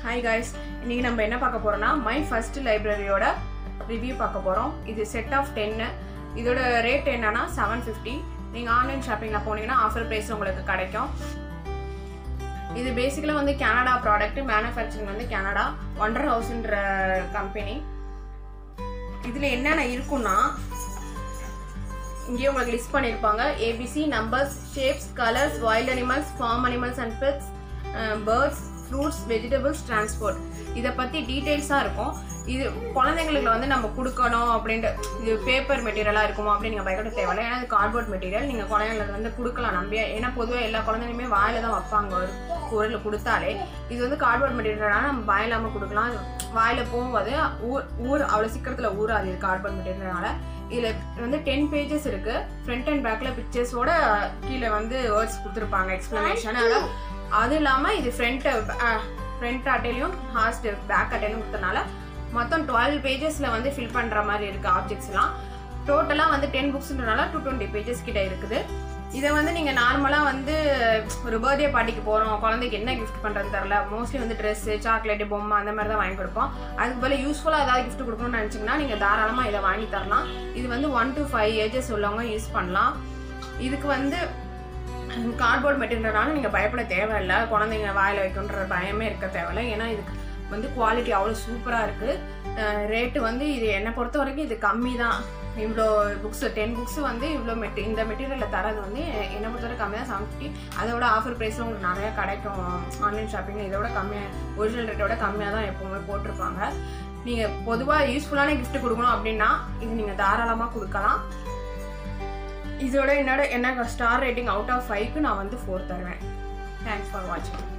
hi guys இன்னைக்கு நம்ம என்ன பார்க்க போறோம்னா மை ஃபர்ஸ்ட் லைப்ரரியோட ரிவ்யூ பார்க்க போறோம் இது செட் ஆஃப் டென்னு இதோட ரேட் என்னன்னா செவன் ஃபிஃப்டி நீங்கள் ஆன்லைன் ஷாப்பிங்கில் போனீங்கன்னா ஆஃபர் ப்ரைஸ் உங்களுக்கு கிடைக்கும் இது பேசிக்கலாக வந்து கனடா ப்ராடக்ட் மேனுஃபேக்சரிங் வந்து கனடா ஒண்டர் ஹவுஸ்ன்ற கம்பெனி இதில் என்னென்ன இருக்குன்னா இங்கேயும் உங்களுக்கு லிஸ்ட் பண்ணியிருப்பாங்க A B C numbers shapes colours wild animals farm animals and pets birds fruits vegetables transport இதை பற்றி டீட்டெயில்ஸாக இருக்கும் இது குழந்தைங்களுக்கு வந்து நம்ம கொடுக்கணும் அப்படின்ட்டு இது பேப்பர் மெட்டீரியலாக இருக்குமோ அப்படின்னு நீங்கள் பயப்பட தேவையில்ல ஏன்னா இது கார்ட்போர்ட் மெட்டீரியல் நீங்கள் குழந்தைங்களுக்கு வந்து கொடுக்கலாம் நம்பியா ஏன்னா பொதுவாக எல்லா குழந்தைங்களுமே வாயில தான் வைப்பாங்க ஒரு பொருள் கொடுத்தாலே இது வந்து கார்ட்போர்ட் மெட்டீரியலாக நம்ம வாயிலாமல் கொடுக்கலாம் வாயில போகும்போது ஊர் ஊர் அவ்வளோ சீக்கிரத்தில் ஊறாது இது கார்ட்போர்ட் மெட்டீரியல்னால இதில் வந்து டென் பேஜஸ் இருக்கு ஃப்ரண்ட் அண்ட் பேக்ல பிக்சர்ஸோட கீழே வந்து வேர்ட்ஸ் கொடுத்துருப்பாங்க எக்ஸ்பிளனேஷன் அதான் அது இல்லாமல் இது ஃப்ரண்ட் ஃப்ரண்ட் அட்டையிலையும் ஹாஸ்ட் பேக் அட்டையிலும் கொடுத்தனால மொத்தம் டுவெல் பேஜஸில் வந்து ஃபில் பண்ணுற மாதிரி இருக்குது ஆப்ஜெக்ட்ஸ்லாம் டோட்டலாக வந்து டென் புக்ஸ்ன்றனால டூ டுவெண்ட்டி பேஜஸ் கிட்ட இருக்குது இதை வந்து நீங்கள் நார்மலாக வந்து ஒரு பர்த்டே பார்ட்டிக்கு போகிறோம் குழந்தைக்கு என்ன கிஃப்ட் பண்ணுறது தெரில மோஸ்ட்லி வந்து ட்ரெஸ்ஸு சாக்லேட்டு பொம்மை அந்த மாதிரி தான் வாங்கி கொடுப்போம் அதுக்கு போல் யூஸ்ஃபுல்லாக ஏதாவது கிஃப்ட் கொடுக்கணும்னு நினச்சிங்கன்னா நீங்கள் தாராளமாக இதை வாங்கி தரலாம் இது வந்து ஒன் டு ஃபைவ் ஏஜஸ் உள்ளவங்க யூஸ் பண்ணலாம் இதுக்கு வந்து கார்ட்போர்ட் மெட்டீரியல்னால நீங்கள் பயப்பட தேவையில்லை குழந்தைங்க வாயில் வைக்கணுன்ற பயமே இருக்க தேவையில்லை ஏன்னா இதுக்கு வந்து குவாலிட்டி அவ்வளோ சூப்பராக இருக்குது ரேட்டு வந்து இது என்னை பொறுத்த வரைக்கும் இது கம்மி தான் இவ்வளோ புக்ஸ் டென் புக்ஸ் வந்து இவ்வளோ மெட்டி இந்த மெட்டீரியலில் தரது வந்து என்னை பொறுத்தவரை கம்மி தான் செவன் ஃபிஃப்டி அதோட ஆஃபர் ப்ரைஸில் உங்களுக்கு நிறையா கிடைக்கும் ஆன்லைன் ஷாப்பிங் இதோட கம்மியாக ஒரிஜினல் ரேட்டோட கம்மியாக தான் எப்போவுமே போட்டிருப்பாங்க நீங்கள் பொதுவாக யூஸ்ஃபுல்லான gift கொடுக்கணும் அப்படின்னா இது நீங்கள் தாராளமாக கொடுக்கலாம் இதோட என்னோட என்ன ஸ்டார் ரேட்டிங் அவுட் ஆஃப் ஃபைவ்க்கு நான் வந்து ஃபோர் தருவேன் தேங்க்ஸ் ஃபார் வாட்சிங்